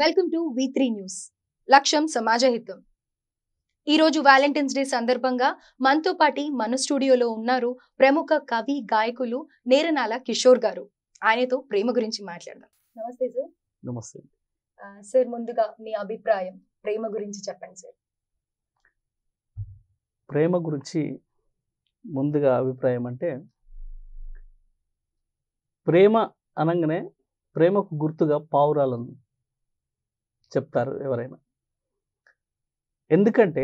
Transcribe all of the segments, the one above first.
Welcome to V three news లక్ష్యం సమాజహితం ఈరోజు వ్యాలంటైన్స్ డే సందర్భంగా మనతో పాటి మన స్టూడియోలో ఉన్నారు ప్రముఖ కవి గాయకులు నేరనాల కిషోర్ గారు ఆయనతో ప్రేమ గురించి మాట్లాడదాం నమస్తే సార్ నమస్తే ఆ, సార్ ముందుగా మీ అభిప్రాయం ప్రేమ గురించి చెప్పండి సార్ ప్రేమ గురించి ముందుగా అభిప్రాయం అంటే ప్రేమ అనగానే ప్రేమకు గుర్తుగా పావురాలను చెప్తారు ఎవరైనా ఎందుకంటే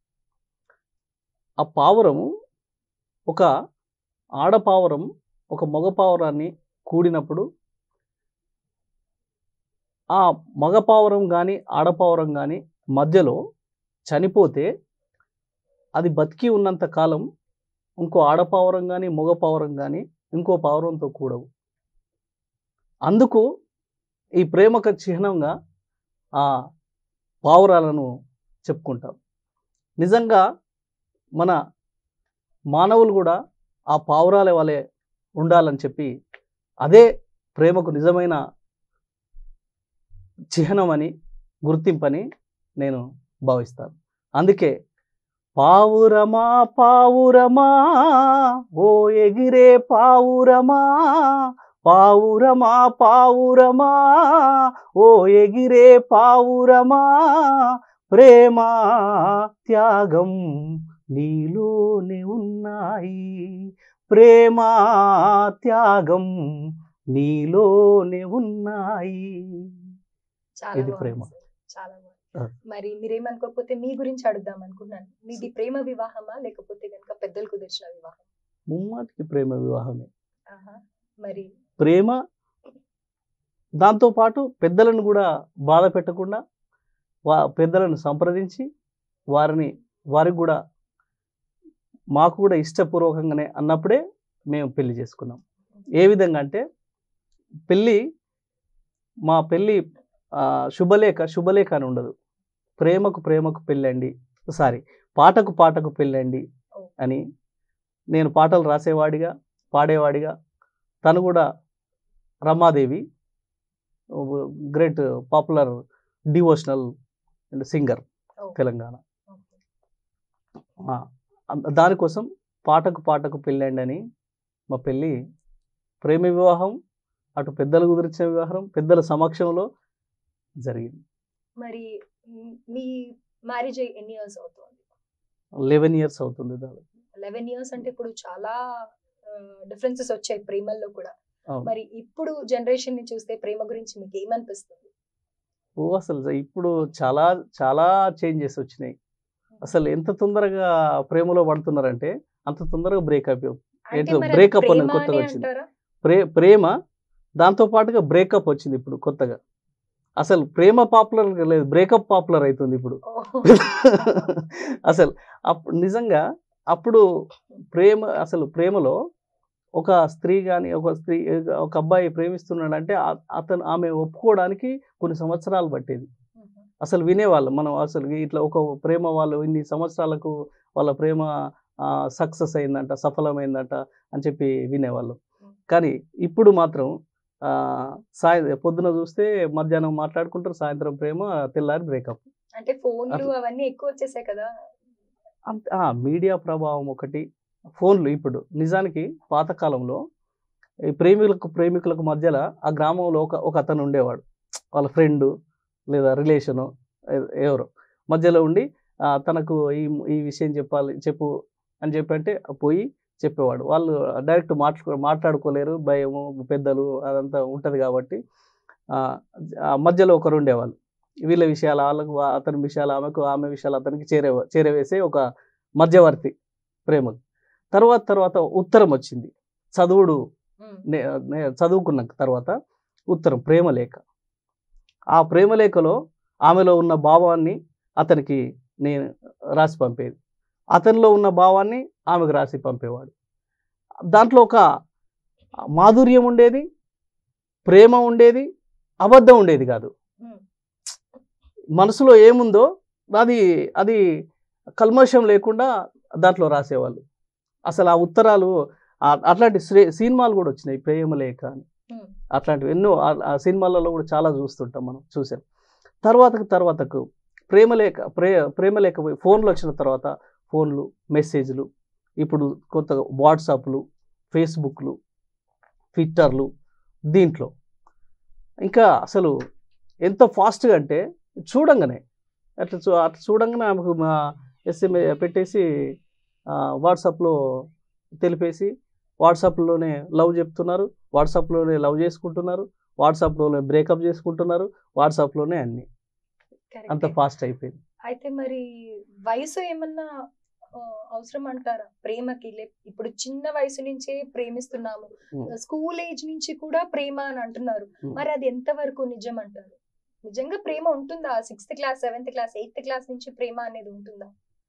ఆ పావురము ఒక ఆడపావురం ఒక మగ పావురాన్ని కూడినప్పుడు ఆ మగ పావురం కానీ ఆడపావురం కానీ మధ్యలో చనిపోతే అది బతికి ఉన్నంత కాలం ఇంకో ఆడపావురం కానీ మగ పావురం కానీ ఇంకో పావురంతో కూడవు అందుకు ఈ ప్రేమకు చిహ్నంగా ఆ పావురాలను చెప్పుకుంటాం నిజంగా మన మానవులు కూడా ఆ పావురాల వలె ఉండాలని చెప్పి అదే ప్రేమకు నిజమైన చిహ్నమని గుర్తింపని నేను భావిస్తాను అందుకే పావురమా పావురమా ఓ ఎగిరే పావురమా పావురమా పావురమా ఓ ఎగిరే పావురమా ప్రేమ త్యాగం నీలోనే ఉన్నాయి ప్రేమ త్యాగం నీలోనే ఉన్నాయి చాలా ఇది బాగుంది ప్రేమ. సార్. చాలా బాగుంది ఆ. మరి మీరేమనుకోకపోతే మీ గురించి అడుగుదాం అనుకున్నాను మీది ప్రేమ వివాహమా లేకపోతే కనుక పెద్దలు కుదిర్చిన వివాహం ముమ్మాటికి ప్రేమ వివాహమే ఆహా. మరి ప్రేమ దాంతోపాటు పెద్దలను కూడా బాధ పెట్టకుండా వా పెద్దలను సంప్రదించి వారిని వారికి కూడా మాకు కూడా ఇష్టపూర్వకంగానే అన్నప్పుడే మేము పెళ్లి చేసుకున్నాం ఏ విధంగా అంటే పెళ్ళి మా పెళ్ళి ఆ, శుభలేఖ శుభలేఖ అని ఉండదు ప్రేమకు ప్రేమకు పెళ్ళండి సారీ పాటకు పాటకు పెళ్ళండి అని నేను పాటలు రాసేవాడిగా పాడేవాడిగా తను కూడా Ramadevi great popular devotional and singer ఓ, తెలంగాణ ఓకే. ఆ, అం- దానికోసం పాటకు పాటకు పెళ్ళండి అని మా పెళ్ళి ప్రేమ వివాహం అటు పెద్దలు కుదిర్చిన వివాహం పెద్దల సమక్షంలో జరిగింది మరి మ్, మీ మ్యారేజ్ ఎన్ని ఇయర్స్ అవుతుంది లెవెన్ ఇయర్స్ అవుతుంది దాదాపు లెవెన్ ఇయర్స్ అంటే ఇప్పుడు చాలా డిఫరెన్సెస్ వచ్చాయి ప్రేమల్లో కూడా అవును. మరి ఇప్పుడు జనరేషన్ ని చూస్తే ప్రేమ గురించి మీకు ఏమనిపిస్తుంది ఓ అసలు ఇప్పుడు చాలా చాలా చేంజెస్ వచ్చినాయి అసలు ఎంత తొందరగా ప్రేమలో పడుతున్నారంటే అంత తొందరగా బ్రేకప్ అంటే ఏంటో మరి అది breakup అనేది ప్రేమ కొత్తగా అనే వచ్చింది. అంటారా? ప్రే ప్రేమ దాంతో పాటుగా బ్రేకప్ వచ్చింది ఇప్పుడు కొత్తగా అసలు ప్రేమ పాపులర్ లేదు బ్రేకప్ పాపులర్ అవుతుంది ఇప్పుడు ఓ. అసలు అప్పుడు నిజంగా అప్పుడు ప్రేమ అసలు ప్రేమలో ఒక స్త్రీ కానీ ఒక స్త్రీ ఒక అబ్బాయి ప్రేమిస్తున్నాడంటే ఆ- అతను ఆమె ఒప్పుకోవడానికి కొన్ని సంవత్సరాలు పట్టేది అసలు వినేవాళ్ళం మనం అసలు ఇట్లా ఒక ప్రేమ వాళ్ళు ఇన్ని సంవత్సరాలకు వాళ్ళ ప్రేమ సక్సెస్ అయిందంట సఫలమైందంట అని చెప్పి వినేవాళ్ళం కానీ ఇప్పుడు మాత్రం ఆ, సాయ పొద్దున చూస్తే మధ్యాహ్నం మాట్లాడుకుంటారు సాయంత్రం ప్రేమ తెల్లారి బ్రేకప్ అంటే ఫోన్లు అట్లా. అవన్నీ ఎక్కువ వచ్చేసాయి కదా అంతే ఆ, మీడియా ప్రభావం ఒకటి ఫోన్లు ఇప్పుడు నిజానికి పాతకాలంలో ఈ ప్రేమికులకు ప్రేమికులకు మధ్యలో ఆ గ్రామంలో ఒక ఒక అతను ఉండేవాడు వాళ్ళ ఫ్రెండ్ లేదా రిలేషను ఎవరు మధ్యలో ఉండి ఆ, తనకు ఈ ఈ విషయం చెప్పాలి చెప్పు అని చెప్పి అంటే పోయి చెప్పేవాడు వాళ్ళు డైరెక్ట్ మాట్లాడు మాట్లాడుకోలేరు భయము పెద్దలు అదంతా ఉంటుంది కాబట్టి ఆ, ఆ మధ్యలో ఒకరు ఉండేవాళ్ళు వీళ్ళ విషయాలు వాళ్ళకు వా- అతని విషయాలు ఆమెకు ఆమె విషయాలు అతనికి చేరే చేరవేసే ఒక మధ్యవర్తి ప్రేమకు తర్వాత తర్వాత ఉత్తరం వచ్చింది చదువుడు ఉమ్. నే- నే- చదువుకున్న తర్వాత ఉత్తరం ప్రేమలేఖ ఆ ప్రేమలేఖలో ఆమెలో ఉన్న భావాన్ని అతనికి నేను రాసి పంపేది అతనిలో ఉన్న భావాన్ని ఆమెకు రాసి పంపేవాడు దాంట్లో ఒక మాధుర్యం ఉండేది ప్రేమ ఉండేది అబద్ధం ఉండేది కాదు ఉమ్. మనసులో ఏముందో అది అది కల్మషం లేకుండా దాంట్లో రాసేవాళ్ళు అసలు ఆ ఉత్తరాలు ఆ- అట్లాంటి శ్రే- సినిమాలు కూడా వచ్చినాయి ప్రేమ లేఖ అని ఉమ్. అట్లాంటివి ఎన్నో ఆ- ఆ సినిమాలలో కూడా చాలా చూస్తుంటాం మనం చూసాం తర్వాతకు తర్వాతకు ప్రేమ లేక ప్రే ప్రేమ లేకపోయి ఫోన్లు వచ్చిన తర్వాత ఫోన్లు మెసేజ్లు ఇప్పుడు కొత్తగా వాట్సాప్లు ఫేస్బుక్లు ట్విట్టర్లు దీంట్లో ఇంకా అసలు ఎంత ఫాస్ట్గా అంటే చూడంగానే అట్లా చూ అట్లా చూడంగానే ఆమెకు మా ఎస్ఎంఏ పెట్టేసి ఆ, వాట్సాప్లో తెలిపేసి వాట్సాప్లోనే లవ్ చెప్తున్నారు వాట్సాప్లోనే లవ్ చేసుకుంటున్నారు వాట్సాప్లోనే బ్రేకప్ చేసుకుంటున్నారు వాట్సాప్లోనే అన్ని Correct. అంత ఫాస్ట్ అయిపోయింది అయితే మరి వయసు ఏమన్నా ఆ, అవసరం అంటారా ప్రేమకి లే ఇప్పుడు చిన్న వయసు నుంచే ప్రేమిస్తున్నాము Hmm. స్కూల్ ఏజ్ నుంచి కూడా ప్రేమ అని అంటున్నారు Hmm. మరి అది ఎంత వరకు నిజం అంటారు నిజంగా ప్రేమ ఉంటుందా sixth class seventh class eighth class నుంచి ప్రేమ అనేది ఉంటుందా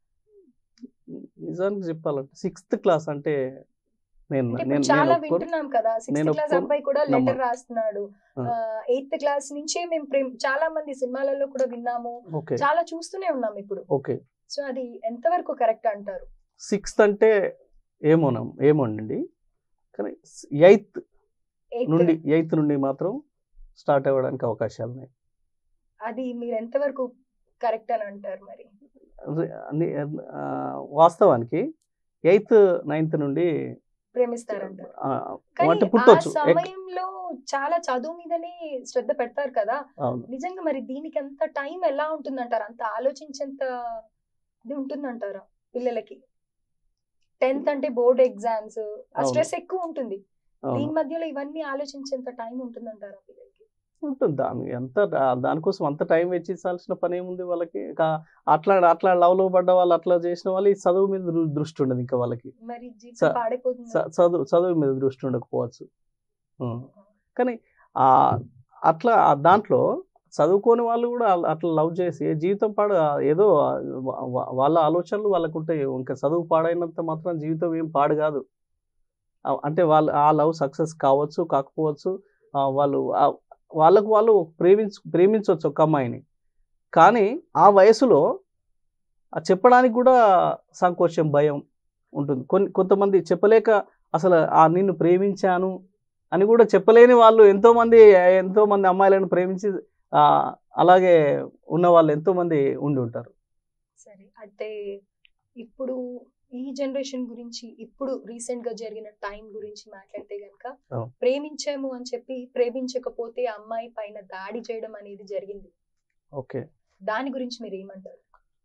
నిజానికి చెప్పాలంటే సిక్స్త్ క్లాస్ అంటే నేను అంటే ఇప్పుడు నేను చాలా నేను ఒప్పుకోను. వింటున్నాం కదా సిక్స్త్ నేను క్లాస్ ఒప్పుకోను. అబ్బాయి కూడా నమ్మను. లెటర్ రాస్తున్నాడు ఆ. ఎయిత్ క్లాస్ నుంచే మేము ప్రేమ చాలా మంది సినిమాలలో కూడా విన్నాము ఓకే చాలా చూస్తూనే ఉన్నాం ఇప్పుడు ఓకే సో అది ఎంతవరకు కరెక్ట్ అంటారు సిక్స్త్ అంటే ఏమోనం ఏమోనండి కానీ ఎయిత్ Eighth నుండి ఎయిత్ నుండి మాత్రం స్టార్ట్ అవ్వడానికి అవకాశాలు ఉన్నాయి అది మీరు ఎంతవరకు కరెక్ట్ అని అంటారు మరి రి- అన్ని- ఆ, వాస్తవానికి ఎయిత్ నైన్త్ నుండి ప్రేమిస్తారంటారు ఆ, కానీ అంటే ఆ పుట్టొచ్చు ఎక్- సమయంలో చాలా చదువు మీదనే శ్రద్ధ పెడతారు కదా అవును నిజంగా మరి దీనికి అంత టైం ఎలా ఉంటుందంటారు అంత ఆలోచించేంత ఇది ఉంటుందంటారా పిల్లలకి టెన్త్ అంటే బోర్డ్ ఎగ్జామ్స్ ఆ అవును. స్ట్రెస్ ఎక్కువ ఉంటుంది దీని అవును మధ్యలో ఇవన్నీ ఆలోచించేంత టైం ఉంటుందంటారా పిల్లలకి ఉంటుంది దాని ఎంత దానికోసం అంత టైం వెచ్చించాల్సిన పని ఏముంది వాళ్ళకి కా- అట్లా అట్లా లవ్లో పడ్డ వాళ్ళు అట్లా చేసిన వాళ్ళు ఈ చదువు మీద దృ- దృష్టి ఉండదు ఇంకా వాళ్ళకి మరి జీవితం స- పాడైపోతుంది చ- చదువు చదువు మీద దృష్టి ఉండకపోవచ్చు ఉం. కానీ ఆ అట్లా ఆ దాంట్లో చదువుకోని వాళ్ళు కూడా అల- అట్లా లవ్ చేసి జీవితం పాడు ఏదో వా- వా- వాళ్ళ ఆలోచనలు వాళ్ళకు ఉంటాయి ఇంకా చదువు పాడైనంత మాత్రం జీవితం ఏం పాడు కాదు ఆ- అంటే వాళ్ళు ఆ లవ్ సక్సెస్ కావచ్చు కాకపోవచ్చు ఆ వాళ్ళు ఆ- వాళ్ళకు వాళ్ళు ప్రేమించు ప్రేమించవచ్చు ఒక అమ్మాయిని కానీ ఆ వయసులో ఆ చెప్పడానికి కూడా సంకోచం భయం ఉంటుంది కొన్ని కొంతమంది చెప్పలేక అసలు ఆ నిన్ను ప్రేమించాను అని కూడా చెప్పలేని వాళ్ళు ఎంతో మంది ఎంతో మంది అమ్మాయిలను ప్రేమించి ఆ, అలాగే ఉన్న వాళ్ళు ఎంతో మంది ఉండి ఉంటారు సరే అయితే ఇప్పుడు ఈ జనరేషన్ గురించి ఇప్పుడు రీసెంట్ గా జరిగిన టైం గురించి మాట్లాడితే గనక అవును. ప్రేమించాము అని చెప్పి ప్రేమించకపోతే ఆ అమ్మాయి పైన దాడి చేయడం అనేది జరిగింది ఓకే దాని గురించి మీరు ఏమంటారు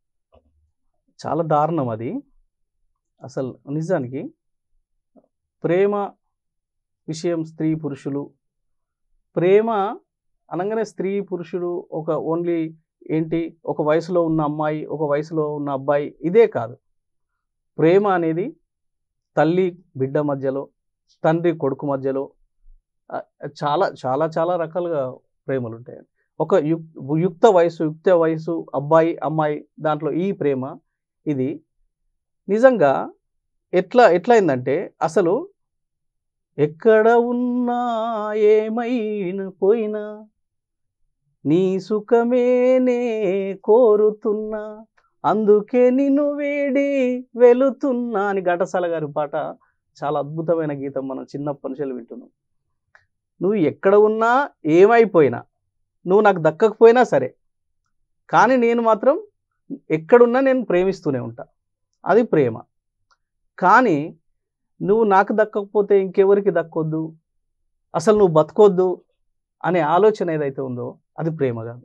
చాలా దారుణం అది అసలు నిజానికి ప్రేమ విషయం స్త్రీ పురుషులు ప్రేమ అనగానే స్త్రీ పురుషుడు ఒక ఓన్లీ ఏంటి ఒక వయసులో ఉన్న అమ్మాయి ఒక వయసులో ఉన్న అబ్బాయి ఇదే కాదు ప్రేమ అనేది తల్లి బిడ్డ మధ్యలో తండ్రి కొడుకు మధ్యలో ఆ, చాలా చాలా చాలా రకాలుగా ప్రేమలు ఉంటాయి ఒక యుక్ యుక్త వయసు యుక్త వయసు అబ్బాయి అమ్మాయి దాంట్లో ఈ ప్రేమ ఇది నిజంగా ఎట్లా ఎట్లా అయిందంటే అసలు ఎక్కడ ఉన్నా ఏమైనా పోయినా నీ సుఖమేనే కోరుతున్నా అందుకే నిన్ను వేడి వెళుతున్నా అని ఘంటసాల గారి పాట చాలా అద్భుతమైన గీతం మనం చిన్నప్పటి నుంచి వింటున్నాం నువ్వు ఎక్కడ ఉన్నా ఏమైపోయినా నువ్వు నాకు దక్కకపోయినా సరే కానీ నేను మాత్రం ఎక్కడున్నా నేను ప్రేమిస్తూనే ఉంటా అది ప్రేమ కానీ నువ్వు నాకు దక్కకపోతే ఇంకెవరికి దక్కొద్దు అసలు నువ్వు బతకొద్దు అనే ఆలోచన ఏదైతే ఉందో అది ప్రేమ కాదు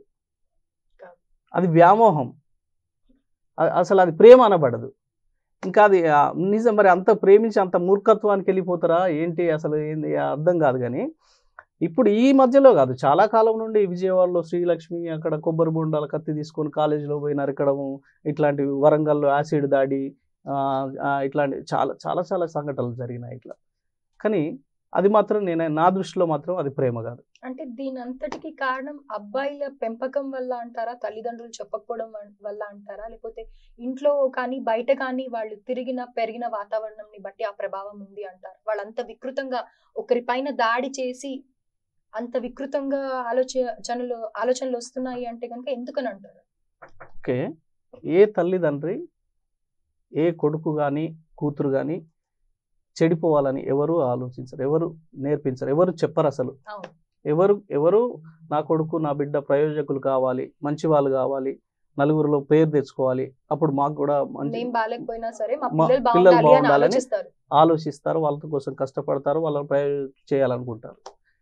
అది వ్యామోహం అ- అసలు అది ప్రేమ అనబడదు ఇంకా అది ఆ, నిజం మరి అంత ప్రేమించి అంత మూర్ఖత్వానికి వెళ్ళిపోతారా ఏంటి అసలు ఏంది అర్థం కాదు కానీ ఇప్పుడు ఈ మధ్యలో కాదు చాలా కాలం నుండి విజయవాడలో శ్రీలక్ష్మి అక్కడ కొబ్బరి బొండాల కత్తి తీసుకొని కాలేజీలో పోయి నరకడము ఇట్లాంటివి వరంగల్లో యాసిడ్ దాడి ఆ, ఆ, ఇట్లాంటి చాలా చాలా చాలా సంఘటనలు జరిగినాయి ఇట్లా కానీ అది మాత్రం నేను నా దృష్టిలో మాత్రం అది ప్రేమ కాదు అంటే దీని అంతటికి కారణం అబ్బాయిల పెంపకం వల్ల అంటారా తల్లిదండ్రులు చెప్పకపోవడం వన్- వల్ల అంటారా లేకపోతే ఇంట్లో కానీ బయట కానీ వాళ్ళు తిరిగిన పెరిగిన వాతావరణంని బట్టి ఆ ప్రభావం ఉంది అంటారు వాళ్ళంత వికృతంగా ఒకరిపైన దాడి చేసి అంత వికృతంగా ఆలోచనలు ఆలోచనలు వస్తున్నాయి అంటే కనుక ఎందుకని అంటారు ఓకే ఏ తల్లిదండ్రి ఏ కొడుకు కానీ కూతురు కానీ చెడిపోవాలని ఎవరు ఆలోచించరు ఎవరు నేర్పించరు ఎవరు చెప్పరు అసలు అవును ఎవరు ఎవరు నా కొడుకు నా బిడ్డ ప్రయోజకులు కావాలి మంచి వాళ్ళు కావాలి నలుగురిలో పేరు తెచ్చుకోవాలి అప్పుడు మాకు కూడా మంచి నేమ్ బాగాలేకపోయినా సరే మా మా పిల్లలు పిల్లలు బాగుండాలి అని బాగుండాలని ఆలోచిస్తారు ఆలోచిస్తారు వాళ్ళ కోసం కష్టపడతారు వాళ్ళని ప్రయోజనం చేయాలనుకుంటారు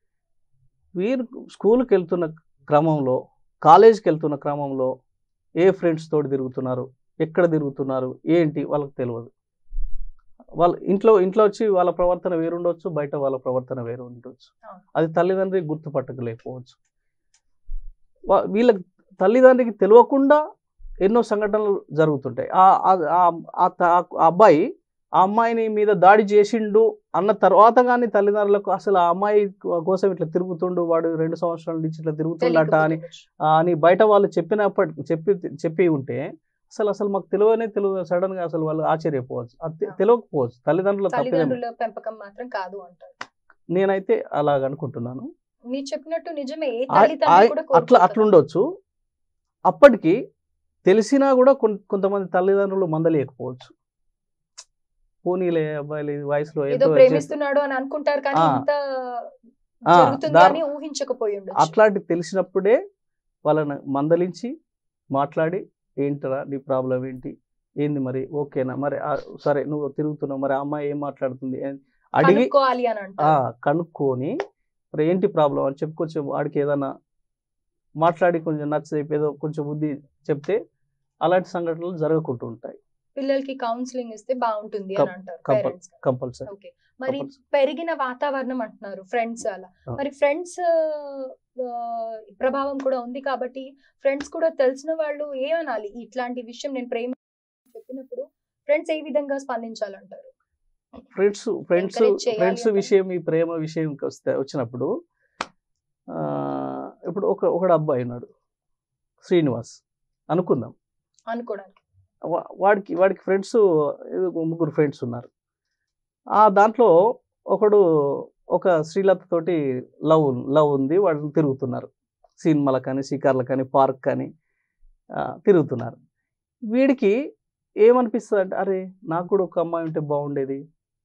వీరు స్కూల్కి వెళ్తున్న క్రమంలో కాలేజీకి వెళ్తున్న క్రమంలో ఏ ఫ్రెండ్స్ తోటి తిరుగుతున్నారు ఎక్కడ తిరుగుతున్నారు ఏంటి వాళ్ళకి తెలియదు వాళ్ళ ఇంట్లో ఇంట్లో వచ్చి వాళ్ళ ప్రవర్తన వేరుండొచ్చు బయట వాళ్ళ ప్రవర్తన వేరు ఉండొచ్చు అవును. అది తల్లిదండ్రి గుర్తుపట్టకలేకపోవచ్చు వా- వీళ్ళకి తల్లిదండ్రికి తెలియకుండా ఎన్నో సంఘటనలు జరుగుతుంటాయి ఆ- ఆ- ఆ- ఆ త- ఆ అబ్బాయి ఆ అమ్మాయిని మీద దాడి చేసిండు అన్న తర్వాత కానీ తల్లిదండ్రులకు అసలు ఆ అమ్మాయి కోసం ఇట్లా తిరుగుతుండు వాడు రెండు సంవత్సరాల నుంచి ఇట్లా తిరుగుతుండట అని తెలియకపోవచ్చు. ఆ అని బయట వాళ్ళు చెప్పినప్పటి చెప్పి చెప్పి ఉంటే అసలు అసలు మాకు తెలియనే తెలియదు సడన్ గా అసలు వాళ్ళు ఆశ్చర్యపోవచ్చు అది తె- తెలియకపోవచ్చు తల్లిదండ్రుల తప్పిదం తల్లిదండ్రుల పెంపకం మాత్రం కాదు అంటారు నేనైతే అలాగ అనుకుంటున్నాను మీరు చెప్పినట్టు నిజమే ఏ ఆ- తల్లి తండ్రి ఆ- కూడా అట్లా కోరుకోరు కదా. అట్లుండొచ్చు అప్పటికి తెలిసినా కూడా కొన్- కొంతమంది తల్లిదండ్రులు మందలేయకపోవచ్చు పోనీలే అబ్బాయిలు ఈ వయసులో ఏదో ఎంతో చేస్తే- ప్రేమిస్తున్నాడు అని అనుకుంటారు కానీ ఆ. ఇంత ఆ, జరుగుతుంది దా- అని ఊహించకపోయి ఉండొచ్చు అట్లాంటి తెలిసినప్పుడే వాళ్ళని మందలించి మాట్లాడి ఏంటరా నీ ప్రాబ్లం ఏంటి ఏంది మరి ఓకేనా మరి ఆ, సరే నువ్వు తిరుగుతున్నావు మరి ఆ అమ్మాయి ఏం మాట్లాడుతుంది ఏ- అడిగి కనుక్కోవాలి అని ఆ, అంటారు కనుక్కొని మరి ఏంటి ప్రాబ్లం అని చెప్పుకొచ్చి వాడికి ఏదైనా మాట్లాడి కొంచెం నచ్చ ఏదో కొంచెం బుద్ధి చెప్తే అలాంటి సంఘటనలు జరగకుంటూ ఉంటాయి పిల్లలకి కౌన్సిలింగ్ ఇస్తే బాగుంటుంది అని కం- అంటారు కంపల్- పేరెంట్స్ కంపల్సరీ ఓకే మరి Compulsory. పెరిగిన వాతావరణం అంటున్నారు ఫ్రెండ్స్ అలా ఆ. మరి ఫ్రెండ్స్ ప్రభావం కూడా ఉంది కాబట్టి ఫ్రెండ్స్ కూడా తెలిసిన వాళ్ళు ఏమనాలి ఇట్లాంటి విషయం నేను ప్రేమ చెప్పినప్పుడు ఫ్రెండ్స్ ఏ విధంగా స్పందించాలంటారు ఫ్రెండ్స్ ఫ్రెండ్స్ Encourage చేయాలి ఫ్రెండ్స్ అంటారు. విషయం ఈ ప్రేమ విషయంకి వస్తే వచ్చినప్పుడు ఆ, ఇప్పుడు ఒక ఒకడు అబ్బాయి ఉన్నాడు శ్రీనివాస్ అనుకుందాం అనుకోవడానికి వా- వాడికి వాడికి ఫ్రెండ్స్ ముగ్గురు ఫ్రెండ్స్ ఉన్నారు ఆ దాంట్లో ఒకడు ఒక శ్రీలత తోటి లవ్ లవ్ ఉంది వాళ్ళు తిరుగుతున్నారు సినిమాలకు కానీ షికార్లకు కానీ పార్క్ కానీ ఆ, తిరుగుతున్నారు వీడికి ఏమనిపిస్తుంది అంటే అరే నాకు కూడా ఒక అమ్మాయి ఉంటే బాగుండేది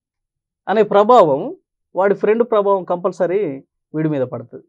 అనే ప్రభావం వాడి ఫ్రెండ్ ప్రభావం కంపల్సరీ వీడి మీద పడుతుంది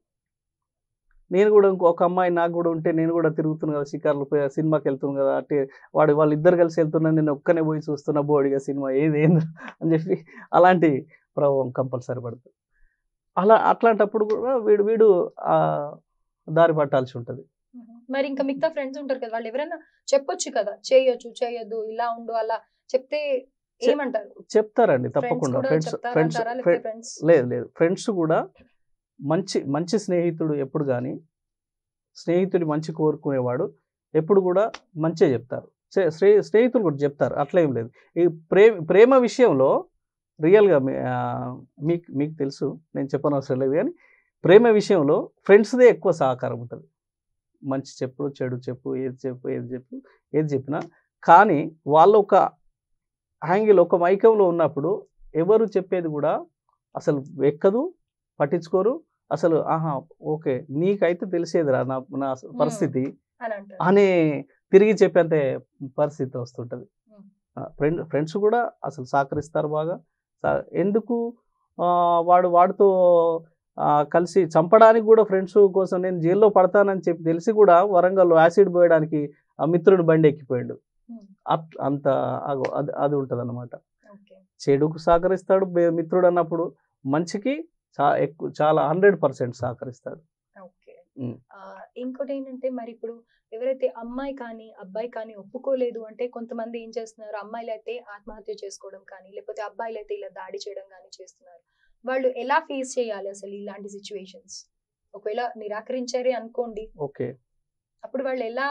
నేను కూడా ఇంకో ఒక అమ్మాయి నాకు కూడా ఉంటే నేను కూడా తిరుగుతున్నాను కదా షికార్లు పోయి సినిమాకి వెళ్తున్నాను కదా అంటే వాడు వాళ్ళు ఇద్దరు కలిసి వెళ్తున్నా నేను ఒక్కనే పోయి చూస్తున్నా బోడిగా సినిమా ఏది ఏంది అని చెప్పి అలాంటి ప్రభావం కంపల్సరీ పడుతుంది అలా అట్లాంటప్పుడు కూడా వీడు వీడు ఆ దారి పట్టాల్సి ఉంటుంది మరి ఇంకా మిగతా ఫ్రెండ్స్ ఉంటారు కదా వాళ్ళు ఎవరైనా చెప్పొచ్చు కదా చేయొచ్చు చేయొద్దు ఇలా ఉండు అలా చెప్తే చె- ఏమంటారు చెప్తారండి ఫ్రెండ్స్ తప్పకుండా కూడా ఫ్రెండ్స్ చెప్తారా ఫ్రెండ్స్ అంటారా లేకపోతే ఫ్రెండ్స్ లేదు లేదు ఫ్రెండ్స్ కూడా మంచి మంచి స్నేహితుడు ఎప్పుడు కానీ స్నేహితుడి మంచి కోరుకునేవాడు ఎప్పుడు కూడా మంచిగా చెప్తారు స్నే- స్నే- స్నేహితులు కూడా చెప్తారు అట్లా ఏం లేదు ఈ ప్రేమ ప్రేమ విషయంలో రియల్గా మీకు మీకు తెలుసు నేను చెప్పనవసరం లేదు కానీ ప్రేమ విషయంలో ఫ్రెండ్స్దే ఎక్కువ సహకారం ఉంటుంది మంచి చెప్పు చెడు చెప్పు ఏది చెప్పు ఏది చెప్పు ఏది చెప్పినా కానీ వాళ్ళు ఒక యాంగిల్ ఒక మైకంలో ఉన్నప్పుడు ఎవరు చెప్పేది కూడా అసలు ఎక్కదు పట్టించుకోరు అసలు ఆహా ఓకే నీకైతే తెలిసేదిరా నా నా పరిస్థితి అని అంటారు అని తిరిగి చెప్పేంత పరిస్థితి వస్తుంటుంది Hmm. ఫ్రెండ్ ఫ్రెండ్స్ కూడా అసలు సహకరిస్తారు బాగా సా- ఎందుకు ఆ, వాడు వాడితో ఆ, కలిసి చంపడానికి కూడా ఫ్రెండ్స్ కోసం నేను జైల్లో పడతానని చెప్పి తెలిసి కూడా వరంగల్లో యాసిడ్ పోయడానికి ఆ మిత్రుడు బండి ఎక్కిపోయాడు Hmm. అట్- అంత అగో అది అది ఉంటుంది అనమాట ఓకే చెడుకు సహకరిస్తాడు బే- మిత్రుడు అన్నప్పుడు మంచికి చా ఎక్కువ చాలా హండ్రెడ్ పర్సెంట్ సహకరిస్తాడు ఓకే ఉమ్. ఆ, ఇంకోటి ఏంటంటే మరి ఇప్పుడు ఎవరైతే అమ్మాయి కానీ అబ్బాయి కానీ ఒప్పుకోలేదు అంటే కొంతమంది ఏం చేస్తున్నారు అమ్మాయిలు అయితే ఆత్మహత్య చేసుకోవడం కానీ లేకపోతే అబ్బాయిలు అయితే ఇలా దాడి చేయడం కానీ చేస్తున్నారు వాళ్ళు ఎలా ఫేస్ చేయాలి అసలు ఇలాంటి సిచ్యువేషన్స్ ఒకవేళ నిరాకరించారే అనుకోండి ఓకే అప్పుడు వాళ్ళు ఎలా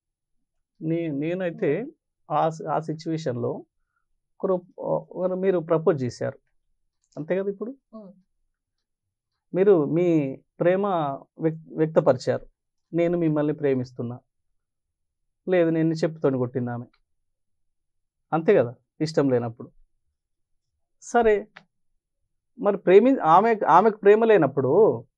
నే నేనైతే ఆ సి- ఆ సిచ్యువేషన్లో ఒకరు ఒకరు మీరు ప్రపోజ్ చేశారు అంతే కదా ఇప్పుడు ఉమ్. మీరు మీ ప్రేమ వ్యక్ వ్యక్తపరిచారు నేను మిమ్మల్ని ప్రేమిస్తున్నా లేదు నేను చెప్పుతోని కొట్టింది ఆమె అంతే కదా ఇష్టం లేనప్పుడు సరే మరి ప్రేమి ఆమె ఆమెకు ప్రేమ లేనప్పుడు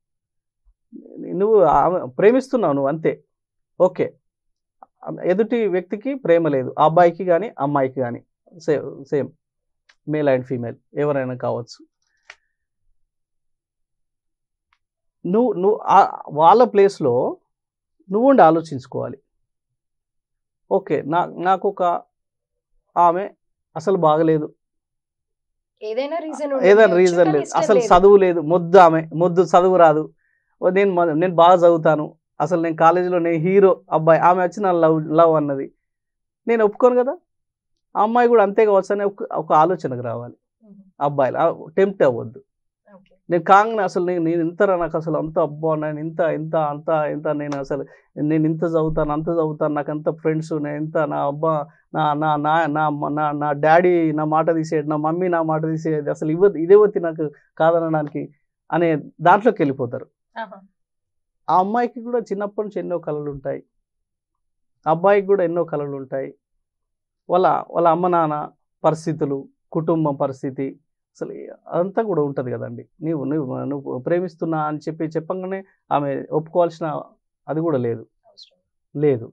నువ్వు ఆమె ప్రేమిస్తున్నావు నువ్వు అంతే ఓకే ఎదుటి వ్యక్తికి ప్రేమ లేదు ఆ అబ్బాయికి కానీ అమ్మాయికి కానీ same same male and female ఎవరైనా కావచ్చు నువ్వు నువ్వు ఆ- వాళ్ళ ప్లేస్లో నువ్వు ఉండి ఆలోచించుకోవాలి ఓకే నా నాకు ఒక ఆమె అసలు బాగలేదు ఏదైనా రీజన్ ఏదైనా రీజన్ లేదు అసలు చదువు లేదు మొద్దు ఆమె మొద్దు చదువు రాదు ఓ నేను మ- నేను బాగా చదువుతాను అసలు నేను కాలేజీలో నేను హీరో అబ్బాయి ఆమె వచ్చి నా లవ్ లవ్ అన్నది నేను ఒప్పుకోను కదా ఆ అమ్మాయి కూడా అంతే కావచ్చు అనే ఒక ఒక ఆలోచనకు రావాలి అబ్బాయిలు టెంప్ట్ అవ్వద్దు నేను కాంగ్రెస్ అసలు నేను నేను ఇంతరా నాకు అసలు అంత అబ్బా నేను ఇంత ఇంత అంత ఇంత నేను అసలు నేను ఇంత చదువుతాను అంత చదువుతాను నాకు అంత ఫ్రెండ్స్ నేను ఇంత నా అబ్బా నా నా నా నా నా నా డాడీ నా మాట తీసేది నా మమ్మీ నా మాట తీసేది అసలు ఇవ్వ ఇదే వచ్చి నాకు కాదనడానికి అనే దాంట్లోకి వెళ్ళిపోతారు ఆ అమ్మాయికి కూడా చిన్నప్పటి నుంచి ఎన్నో కళలు ఉంటాయి అబ్బాయికి కూడా ఎన్నో కళలు ఉంటాయి వాళ్ళ వాళ్ళ అమ్మ నాన్న పరిస్థితులు కుటుంబం పరిస్థితి అసలు అదంతా కూడా ఉంటుంది కదండి నీవు నువ్వు నువ్వు ప్రేమిస్తున్నా అని చెప్పి చెప్పంగానే ఆమె ఒప్పుకోవాల్సిన అది కూడా లేదు లేదు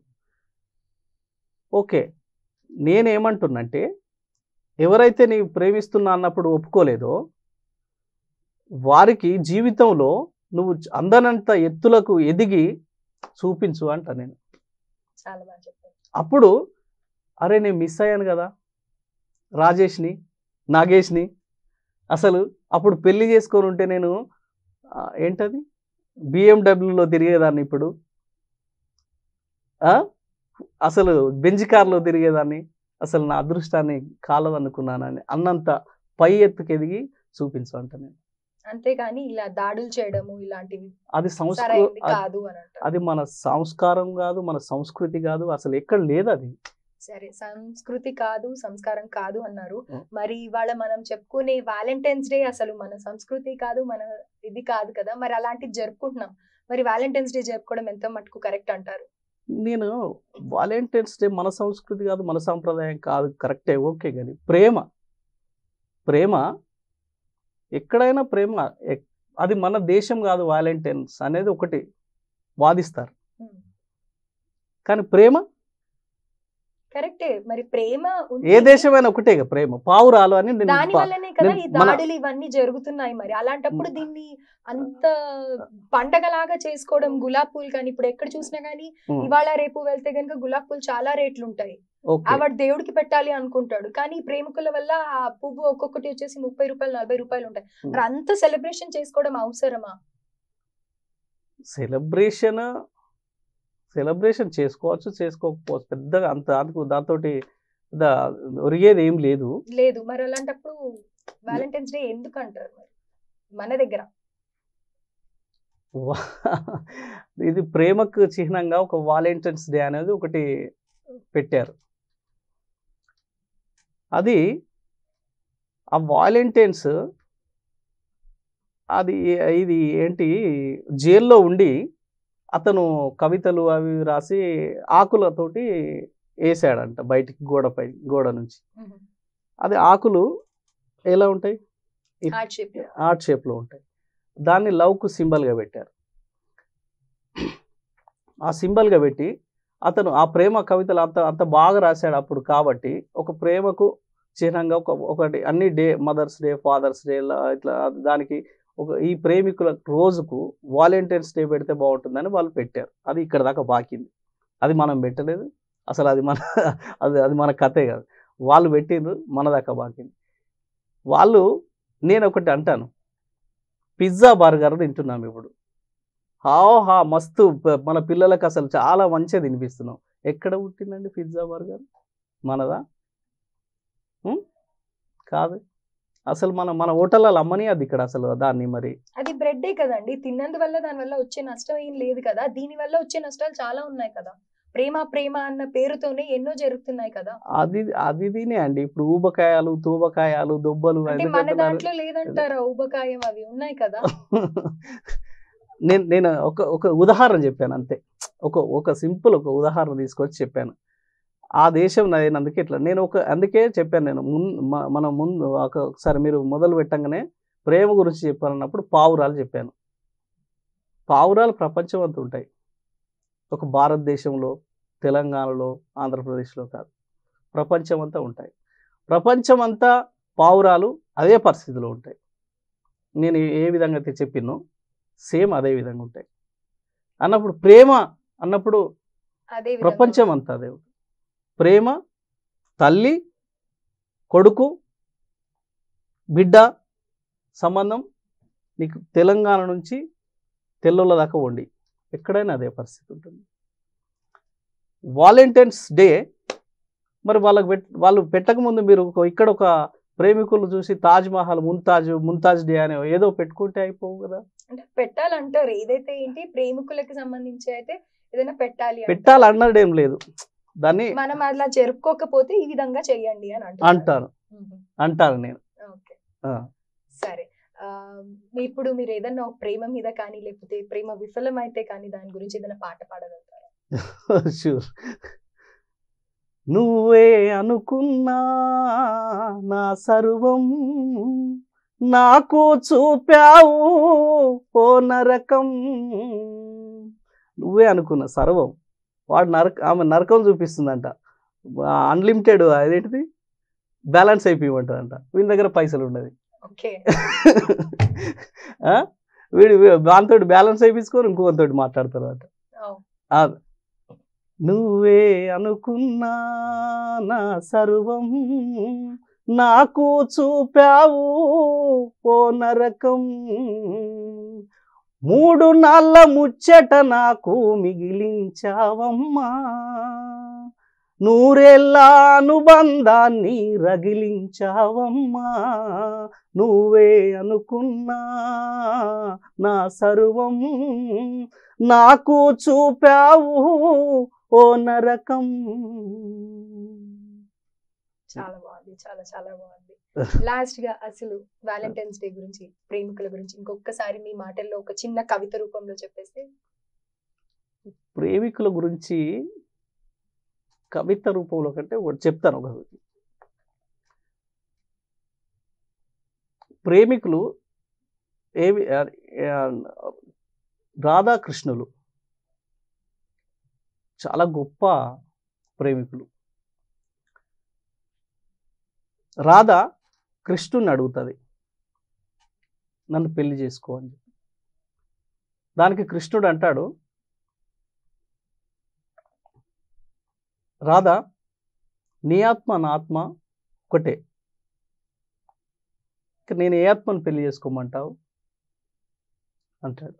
ఓకే నేనేమంటున్నంటే ఎవరైతే నీవు ప్రేమిస్తున్నా అన్నప్పుడు ఒప్పుకోలేదో వారికి జీవితంలో నువ్వు అందనంత ఎత్తులకు ఎదిగి చూపించు అంట నేను చాలా బాగా చెప్పారు అప్పుడు అరే నేను మిస్ అయ్యాను కదా రాజేష్ని నాగేష్ని అసలు అప్పుడు పెళ్లి చేసుకొని ఉంటే నేను ఆ, ఏంటది బిఎండబ్ల్యూలో తిరిగేదాన్ని ఇప్పుడు ఆ? అసలు బెంజ్ కార్లో తిరిగేదాన్ని అసలు నా అదృష్టాన్ని కాలదనుకున్నానని అన్నంత పై ఎత్తుకు ఎదిగి చూపించు అంట నేను అంతేగాని ఇలా దాడులు చేయడము ఇలాంటివి అది సంస్కృ సరైనది కాదు అని అంటారు అది మన సంస్కారం కాదు మన సంస్కృతి కాదు అసలు ఎక్కడ లేదు అది సరే సంస్కృతి కాదు సంస్కారం కాదు అన్నారు ఉం. మరి ఇవాళ మనం చెప్పుకునే వ్యాలంటైన్స్ డే అసలు మన సంస్కృతి కాదు మన ఇది కాదు కదా మరి అలాంటివి జరుపుకుంటున్నాం మరి వ్యాలంటైన్స్ డే జరుపుకోవడం ఎంత మటుకు కరెక్ట్ అంటారు నేను వాలంటీర్స్ డే మన సంస్కృతి కాదు మన సాంప్రదాయం కాదు కరెక్టే ఓకే కానీ ప్రేమ ప్రేమ ఎక్కడైనా ప్రేమ ఎక్- అది మన దేశం కాదు వాలంటీర్స్ అనేది ఒకటి వాదిస్తారు ఉం. కానీ ప్రేమ కరెక్టే మరి ప్రేమ ఉంది. ఏ దేశమైనా ఒకటే ఇక ప్రేమ పావురాలు అని నేను దాని పా- వల్లనే కదా ఈ నేను మన- దాడులు ఇవన్నీ జరుగుతున్నాయి మరి అలాంటప్పుడు దీన్ని అంత పండగలాగా చేసుకోవడం గులాబ్ పూలు కానీ ఇప్పుడు ఎక్కడ చూసినా గానీ ఉం. ఇవాళ రేపు వెళ్తే గనుక గులాబ్ పూలు చాలా రేట్లు ఉంటాయి ఓకే ఆవిడ దేవుడికి పెట్టాలి అనుకుంటాడు కానీ ఈ ప్రేమికుల వల్ల ఆ పువ్వు ఒక్కొక్కటి వచ్చేసి ముప్పై రూపాయలు నలభై రూపాయలు ఉంటాయి ఉం. మరి అంత సెలబ్రేషన్ చేసుకోవడం అవసరమా సెలబ్రేషన్ సెలబ్రేషన్ చేసుకోవచ్చు చేసుకోకపోవచ్చు పెద్దగా అంత అందుకు దాంతో ఒరిగేది ఏం లేదు లేదు మరి అలాంటప్పుడు వ్యాలంటైన్స్ డే ఎందుకు అంటారు మరి మన దగ్గర వా- ఇది ప్రేమకు చిహ్నంగా ఒక వాలంటైన్స్ డే అనేది ఒకటి పెట్టారు అది ఆ వాలంటైన్స్ అది ఇది ఏంటి జైల్లో ఉండి అతను కవితలు అవి రాసి ఆకులతోటి వేసాడంట బయటికి గోడపై గోడ నుంచి అది ఆకులు ఎలా ఉంటాయి హార్ట్ షేప్ ఆర్ట్ షేప్లో ఉంటాయి దాన్ని లవ్కు సింబల్గా పెట్టారు ఆ సింబల్గా పెట్టి అతను ఆ ప్రేమ కవితలు అంత అంత బాగా రాశాడు అప్పుడు కాబట్టి ఒక ప్రేమకు చిహ్నంగా ఒక ఒకటి అన్ని day Mother's Day Father's Day ఇట్లా దానికి ఒక ఈ ప్రేమికుల రోజుకు వాలంటీర్స్ డే పెడితే బాగుంటుందని వాళ్ళు పెట్టారు అది ఇక్కడ దాకా బాకింది అది మనం పెట్టలేదు అసలు అది మన అది అది మన కథే కాదు వాళ్ళు పెట్టిండ్రు మన దాకా బాకింది వాళ్ళు నేను ఒకటి అంటాను పిజ్జా బర్గర్ తింటున్నాం ఇప్పుడు హా హా మస్తు ప- మన పిల్లలకు అసలు చాలా మంచిగా తినిపిస్తున్నాం ఎక్కడ పుట్టిందండి పిజ్జా బర్గర్ మనదా ఉం? కాదు అసలు మన మన హోటళ్ళలో అమ్మని అది ఇక్కడ అసలు దాన్ని మరి అది బ్రెడ్డే కదండి తిన్నందువల్ల దాని వల్ల వచ్చే నష్టం ఏం లేదు కదా దీని వల్ల వచ్చే నష్టాలు చాలా ఉన్నాయి కదా ప్రేమ ప్రేమ అన్న పేరుతోనే ఎన్నో జరుగుతున్నాయి కదా అది అది తినే అండి ఇప్పుడు ఊబకాయాలు తూబకాయాలు దుబ్బలు అంటే ఎందుకు మన అంటున్నారు? దాంట్లో లేదంటారా ఊబకాయం అవి ఉన్నాయి కదా నేను నేను ఒక ఒక ఉదాహరణ చెప్పాను అంతే ఒక ఒక సింపుల్ ఒక ఉదాహరణ తీసుకొచ్చి చెప్పాను ఆ దేశం నాయనందుకే ఇట్లా నేను ఒక అందుకే చెప్పాను నేను ముందు మనం ముందు ఒక- ఒకసారి మీరు మొదలు పెట్టంగానే ప్రేమ గురించి చెప్పాలన్నప్పుడు పావురాలు చెప్పాను పావురాలు ప్రపంచం అంతా ఉంటాయి ఒక భారతదేశంలో తెలంగాణలో ఆంధ్రప్రదేశ్లో కాదు ప్రపంచం అంతా ఉంటాయి ప్రపంచం అంతా పావురాలు అదే పరిస్థితిలో ఉంటాయి నేను ఏ- ఏ విధంగా అయితే చెప్పినో సేమ్ అదే విధంగా ఉంటాయి అన్నప్పుడు ప్రేమ అన్నప్పుడు అదే విధంగా ప్రపంచం అంతా అదే ఉంటుంది. ప్రేమ తల్లి కొడుకు బిడ్డ సంబంధం నీకు తెలంగాణ నుంచి తెల్లోళ్ళ దాకా వండి ఎక్కడైనా అదే పరిస్థితి ఉంటుంది వాలంటైన్స్ డే మరి వాళ్ళకి పెట్ వాళ్ళు పెట్టకముందు మీరు ఒక- ఇక్కడ ఒక ప్రేమికులు చూసి తాజ్ మహల్ ముంతాజ్ ముంతాజ్ డే అని ఏదో పెట్టుకుంటే అయిపోవు కదా అంటే పెట్టాలంటారు ఏదైతే ఏంటి ప్రేమికులకి సంబంధించి అయితే ఏదైనా పెట్టాలి అంటారు. పెట్టాలన్నదేం లేదు దాన్ని మనం అలా జరుపుకోకపోతే ఈ విధంగా చెయ్యండి అని అంటారు అంటారు అంటారు నేను ఓకే ఆ. సరే ఆ, ఇప్పుడు మీరు ఏదన్నా ఒక ప్రేమ మీద కానీ లేకపోతే ప్రేమ విఫలం అయితే కానీ దాని గురించి ఏదైనా పాట పాడగలుగుతారా షూర్ నువ్వే అనుకున్నా నా సర్వం నాకు చూపావు ఓ నరకం నువ్వే అనుకున్న సర్వం వాడు నరక ఆమె నరకం చూపిస్తుందంట అన్లిమిటెడ్ అదేంటిది బ్యాలెన్స్ అయిపోయిమంటుందంట వీని దగ్గర పైసలు ఉండదు ఓకే ఆ? వీడు దాంతో బ్యాలెన్స్ అయిపించుకొని ఇంకొకరితో మాట్లాడతారు అంట ఆ, నువ్వే అనుకున్నా నా సర్వం నాకు చూపావు ఓ నరకం మూడు నాళ్ళ ముచ్చట నాకు మిగిలించావమ్మా నూరేళ్ళ అనుబంధాన్ని రగిలించావమ్మా నువ్వే అనుకున్నా నా సర్వం నాకు చూపావు ఓ నరకం చాలా బాగుంది చాలా చాలా బాగుంది లాస్ట్ గా అసలు వ్యాలంటైన్స్ డే గురించి ప్రేమికుల గురించి ఇంకొకసారి మీ మాటల్లో ఒక చిన్న కవిత రూపంలో చెప్పేస్తే ప్రేమికుల గురించి కవిత రూపంలో కంటే ఒకటి చెప్తాను ఒక ప్రేమికులు ఏవి ఆ, ఆ, రాధాకృష్ణులు చాలా గొప్ప ప్రేమికులు రాధ కృష్ణుని అడుగుతుంది నన్ను పెళ్లి చేసుకో అని చెప్పి దానికి కృష్ణుడు అంటాడు రాధా నీ ఆత్మ నా ఆత్మ ఒకటే ఇక నేను ఏ ఆత్మను పెళ్లి చేసుకోమంటావు అంటాడు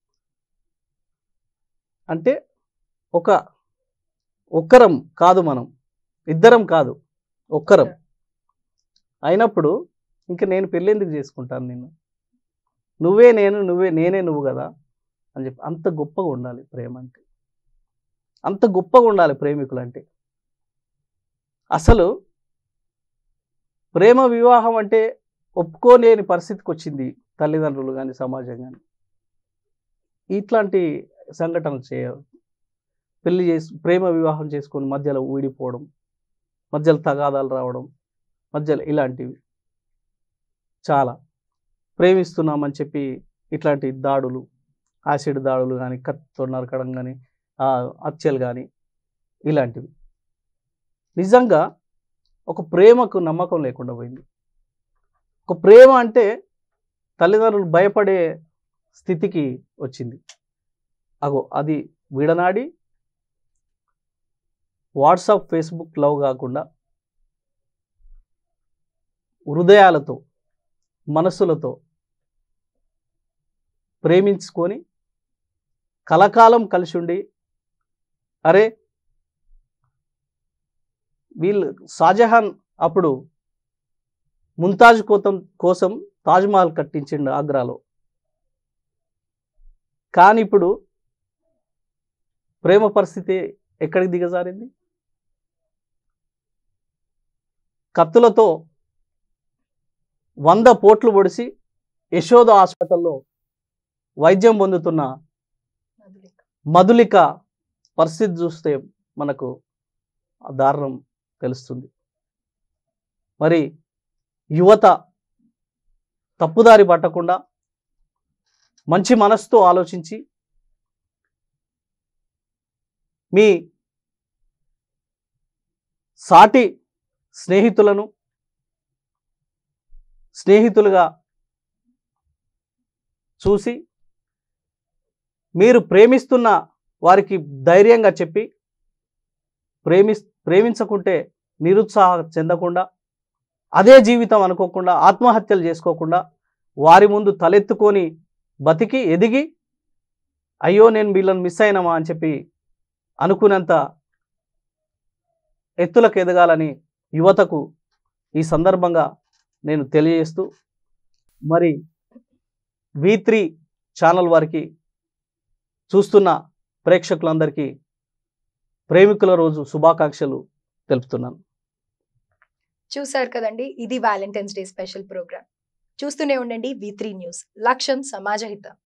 అంటే ఒక ఒక్కరం కాదు మనం ఇద్దరం కాదు ఒక్కరం అయినప్పుడు ఇంక నేను పెళ్ళి ఎందుకు చేసుకుంటాను నిన్ను నువ్వే నేను నువ్వే నేనే నువ్వు కదా అని చెప్పి అంత గొప్పగా ఉండాలి ప్రేమ అంటే అంత గొప్పగా ఉండాలి ప్రేమికులు అంటే అసలు ప్రేమ వివాహం అంటే ఒప్పుకోలేని పరిస్థితికి వచ్చింది తల్లిదండ్రులు కానీ సమాజం కానీ ఇట్లాంటి సంఘటనలు చేయవు పెళ్లి చేసి ప్రేమ వివాహం చేసుకొని మధ్యలో ఊడిపోవడం మధ్యలో తగాదాలు రావడం మధ్యలో ఇలాంటివి చాలా ప్రేమిస్తున్నామని చెప్పి ఇట్లాంటి దాడులు యాసిడ్ దాడులు కానీ కత్తితో నరకడం కానీ హత్యలు కానీ ఇలాంటివి నిజంగా ఒక ప్రేమకు నమ్మకం లేకుండా పోయింది ఒక ప్రేమ అంటే తల్లిదండ్రులు భయపడే స్థితికి వచ్చింది అగో అది విడనాడి వాట్సాప్ ఫేస్బుక్ లవ్ కాకుండా హృదయాలతో మనస్సులతో ప్రేమించుకొని కలకాలం కలిసి ఉండి అరే వీళ్ళు షాజహాన్ అప్పుడు ముంతాజ్ కోతం కోసం తాజ్మహల్ కట్టించిండు ఆగ్రాలో కానీ ఇప్పుడు ప్రేమ పరిస్థితి ఎక్కడికి దిగజారింది కత్తులతో వంద పోట్లు పొడిచి యశోద హాస్పిటల్లో వైద్యం పొందుతున్న మధులిక. మధులిక పరిస్థితి చూస్తే మనకు ఆ దారుణం తెలుస్తుంది మరి యువత తప్పుదారి పట్టకుండా మంచి మనసుతో ఆలోచించి మీ సాటి స్నేహితులను స్నేహితులుగా చూసి మీరు ప్రేమిస్తున్న వారికి ధైర్యంగా చెప్పి ప్రేమి ప్రేమించకుంటే నిరుత్సాహం చెందకుండా అదే జీవితం అనుకోకుండా ఆత్మహత్యలు చేసుకోకుండా వారి ముందు తలెత్తుకొని బతికి ఎదిగి అయ్యో నేను వీళ్ళని మిస్ అయినామా అని చెప్పి అనుకునేంత ఎత్తులకు ఎదగాలని యువతకు ఈ సందర్భంగా నేను తెలియజేస్తూ మరి వి త్రీ ఛానల్ వారికి చూస్తున్న ప్రేక్షకులందరికీ ప్రేమికుల రోజు శుభాకాంక్షలు తెలుపుతున్నాను చూశారు కదండి ఇది వ్యాలంటైన్స్ డే స్పెషల్ ప్రోగ్రామ్ చూస్తూనే ఉండండి వి త్రీ న్యూస్ లక్ష్యం సమాజహితం